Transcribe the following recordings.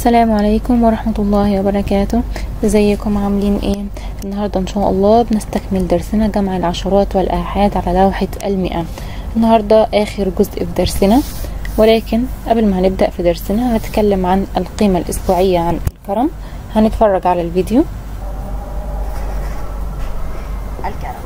السلام عليكم ورحمة الله وبركاته ازيكم عاملين ايه النهاردة ان شاء الله بنستكمل درسنا جمع العشرات والآحاد على لوحة المئة النهاردة آخر جزء في درسنا ولكن قبل ما هنبدأ في درسنا هنتكلم عن القيمة الأسبوعية عن الكرم هنتفرج على الفيديو الكرم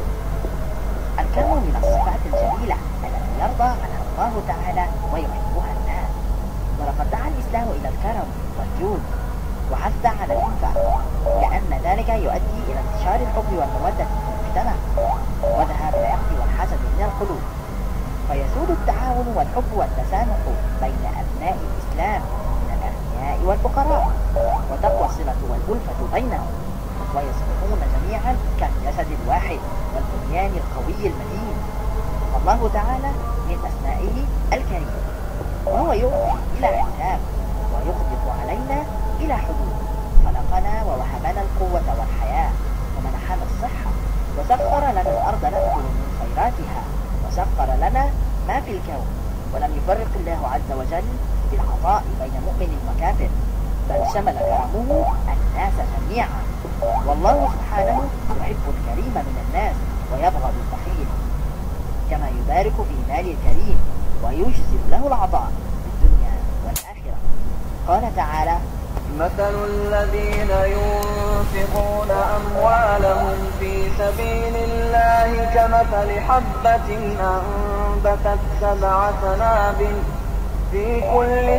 الكرم من الصفات الجميلة التي يرضى عنها الله تعالى ويحبها الناس ولقد دعا الإسلام إلى الكرم والجود وحث على الإنفاق لأن ذلك يؤدي إلى انتشار الحب والمودة في المجتمع وذهاب العقد والحسد من القلوب فيسود التعاون والحب والتسامح بين أبناء الإسلام من الأغنياء والفقراء وتقوى الصلة والألفة بينهم ويصبحون جميعا كالجسد الواحد والبنيان القوي المتين والله تعالى من أسمائه الكريم وهو يؤتي إلى حساب ويغدق علينا إلى حدود خلقنا ووهبنا القوة والحياة ومنحنا الصحة وسخر لنا الأرض نأكل من خيراتها وسخر لنا ما في الكون ولم يفرق الله عز وجل في العطاء بين مؤمن وكافر بل شمل كرمه الناس جميعا والله سبحانه يحب الكريم من الناس ويبغض البخيل كما يبارك في مال الكريم ويجزل له العطاء في الدنيا والآخرة قال تعالى مثل الذين ينفقون أموالهم في سبيل الله كمثل حبة أنبتت سبع سنابل في كل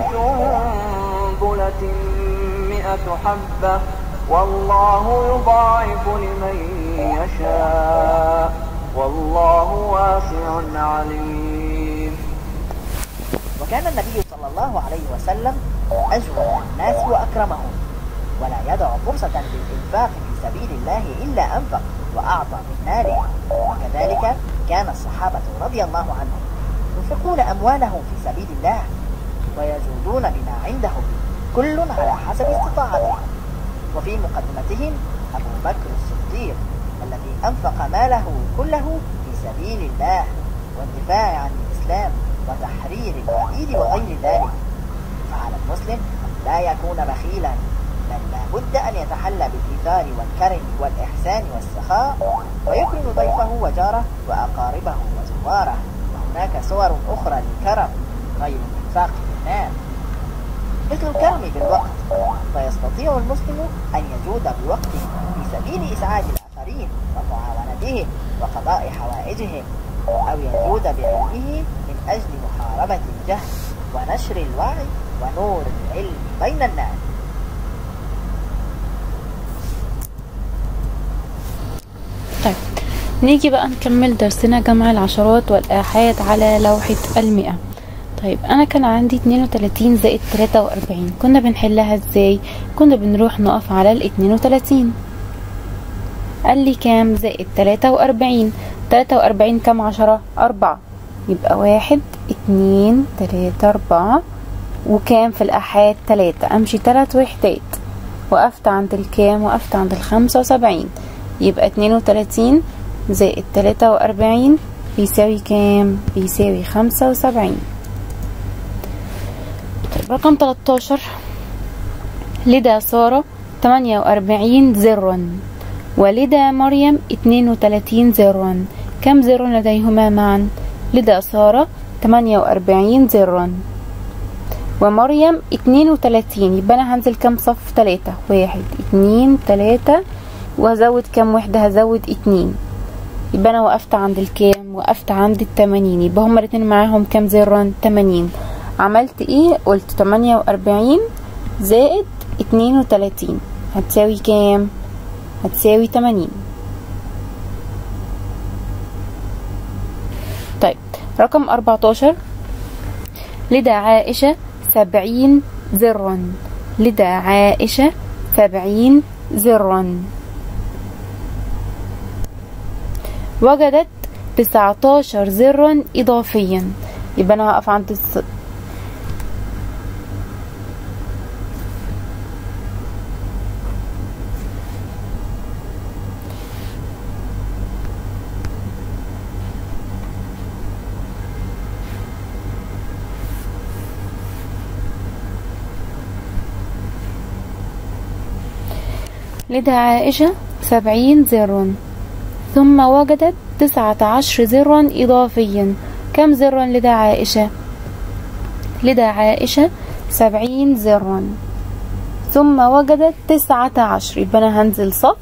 سنبلة مئة حبة والله يضاعف لمن يشاء والله واسع عليم وكان النبي صلى الله عليه وسلم أجود الناس وأكرمهم ولا يدع فرصة للإنفاق في سبيل الله إلا أنفق وأعطى من ماله وكذلك كان الصحابة رضي الله عنهم ينفقون أموالهم في سبيل الله ويجودون بما عندهم كل على حسب استطاعتهم وفي مقدمتهم أبو بكر الصديق الذي أنفق ماله كله في سبيل الله والدفاع عن الإسلام وتحرير العبيد وغير ذلك فعلى المسلم لا يكون بخيلا بل لابد أن يتحلى بالإيثار والكرم والإحسان والسخاء ويكرم ضيفه وجاره وأقاربه وزواره وهناك صور أخرى للكرم غير الإنفاق في المال مثل الكرم بالوقت فيستطيع المسلم أن يجود بوقته في سبيل إسعاد الآخرين ومعاونتهم وقضاء حوائجهم أو يجود بعلمه من أجل محاربة الجهل ونشر الوعي ونور العلم بين الناس طيب نيجي بقى نكمل درسنا جمع العشرات والآحاد على لوحة المئة طيب أنا كان عندي 32 زائد 43 كنا بنحلها ازاي كنا بنروح نقف على ال 32 قال لي كام زائد 43 43 كام عشرة أربعة يبقى واحد اتنين تلاتة أربعة وكام في الآحاد تلاتة أمشي تلات وحدات وقفت عند الكام وقفت عند الخمسة وسبعين يبقى اتنين وتلاتين زائد تلاتة وأربعين بيساوي كام بيساوي خمسة وسبعين طيب رقم تلاتاشر لدى سارة تمانية وأربعين زرا ولدى مريم اتنين وتلاتين زرا كم زر لديهما معا لدى سارة تمانية وأربعين زرا ومريم اتنين وتلاتين يبقى أنا هنزل كام صف تلاتة واحد اتنين تلاتة وهزود كام وحدة هزود اتنين يبقى أنا وقفت عند الكام وقفت عند التمانين يبقى هما الاتنين معاهم كام زرا تمانين عملت ايه قلت تمانية وأربعين زائد اتنين وتلاتين هتساوي كام هتساوي تمانين طيب رقم أربعتاشر لدى عائشة سبعين زرا لدى عائشة سبعين زرا وجدت تسعتاشر زرا إضافيا يبقى أنا هقف عند الس... لدى عائشة سبعين زر ثم وجدت تسعة عشر زرا إضافيا كم زرا لدى عائشة لدى عائشة سبعين زرا ثم وجدت تسعة عشر يبقى أنا هنزل صف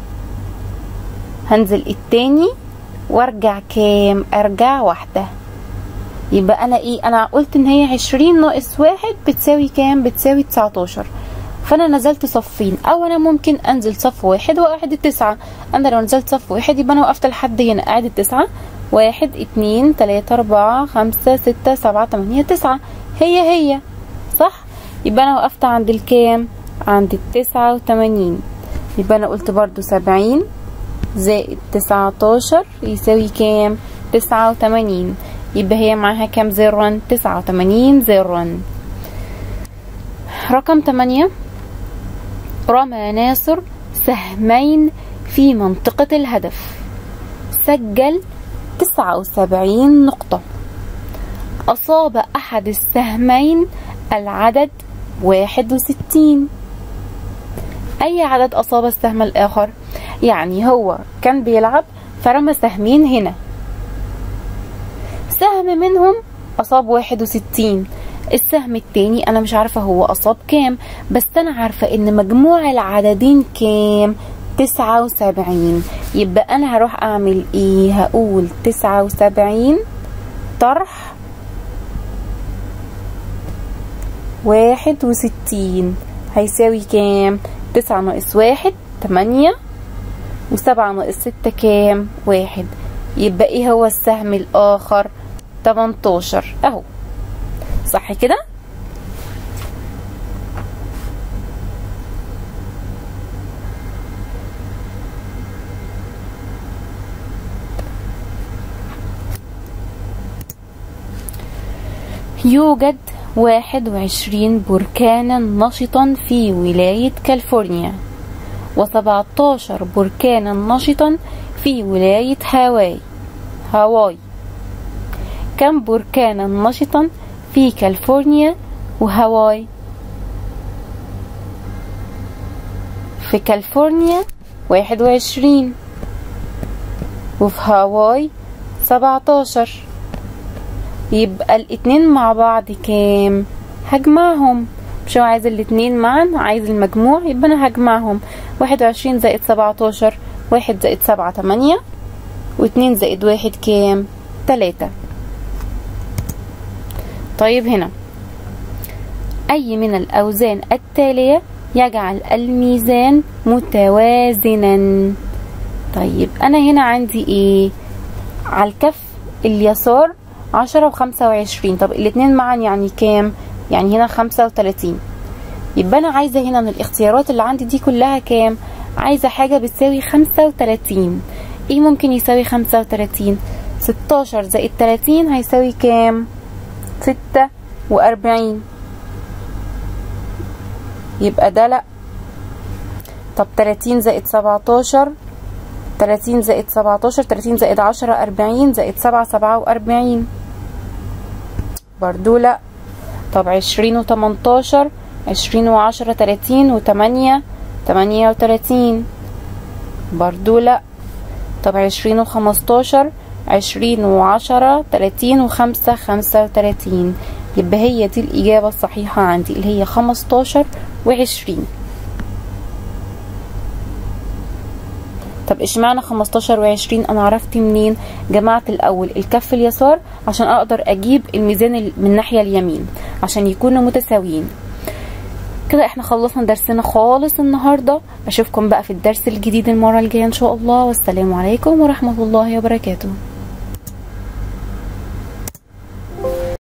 هنزل التاني وارجع كام ارجع واحدة يبقى انا ايه انا قلت ان هي عشرين ناقص واحد بتساوي كام بتساوي تسعتاشر فانا نزلت صفين او انا ممكن انزل صف واحد واعد التسعة انا لو نزلت صف واحد يبقى انا وقفت لحد هنا اعد التسعة واحد اتنين تلاتة اربعة خمسة ستة سبعة تمانية تسعة هي هي صح يبقى انا وقفت عند الكام عند التسعة وتمانين يبقى انا قلت برضو سبعين زائد تسعتاشر يساوي كام تسعة وتمانين يبقى هي معاها كام زرا تسعة وتمانين زرا رقم تمانية رمى ناصر سهمين في منطقة الهدف سجل تسعة وسبعين نقطة أصاب أحد السهمين العدد واحد وستين أي عدد أصاب السهم الآخر يعني هو كان بيلعب فرمى سهمين هنا سهم منهم أصاب واحد وستين السهم التاني أنا مش عارفة هو أصاب كام بس أنا عارفة إن مجموع العددين كام تسعة وسبعين يبقى أنا هروح أعمل إيه هقول تسعة وسبعين طرح واحد وستين هيساوي كام تسعة ناقص واحد تمانية وسبعة ناقص ستة كام واحد يبقى ايه هو السهم الاخر تمنتاشر اهو صح كده يوجد واحد وعشرين بركانا نشطا في ولاية كاليفورنيا و17 بركانا نشطا في ولاية هاواي هاواي كم بركانا نشطا في كاليفورنيا وهاواي في كاليفورنيا واحد وعشرين وفي هاواي سبعتاشر يبقى الاتنين مع بعض كام هجمعهم مش هو عايز الاتنين معا عايز المجموع يبقى انا هجمعهم واحد وعشرين زائد سبعتاشر واحد زائد سبعة تمانية واتنين زائد واحد كام تلاتة طيب هنا أي من الأوزان التالية يجعل الميزان متوازنا طيب أنا هنا عندي إيه على الكف اليسار عشرة وخمسة وعشرين طب الاتنين معا يعني كام يعني هنا خمسة وتلاتين يبقى أنا عايزة هنا من الاختيارات اللي عندي دي كلها كام عايزة حاجة بتساوي خمسة وتلاتين ايه ممكن يساوي خمسة وتلاتين ستاشر زائد تلاتين هيساوي كام ستة وأربعين يبقى ده لأ طب تلاتين زائد سبعتاشر تلاتين زائد سبعتاشر تلاتين زائد عشرة أربعين زائد سبعة سبعة وأربعين برضو لأ طب عشرين وتمنتاشر عشرين وعشرة تلاتين وتمانية تمانية وتلاتين برضو لأ طب عشرين وخمستاشر عشرين وعشرة تلاتين وخمسة خمسة وتلاتين يبقى هي دي الإجابة الصحيحة عندي اللي هي خمستاشر وعشرين طب اشمعنى خمستاشر وعشرين انا عرفت منين جمعت الاول الكف اليسار عشان اقدر اجيب الميزان من الناحية اليمين عشان يكونوا متساويين كده احنا خلصنا درسنا خالص النهاردة اشوفكم بقى في الدرس الجديد المرة الجاية ان شاء الله والسلام عليكم ورحمة الله وبركاته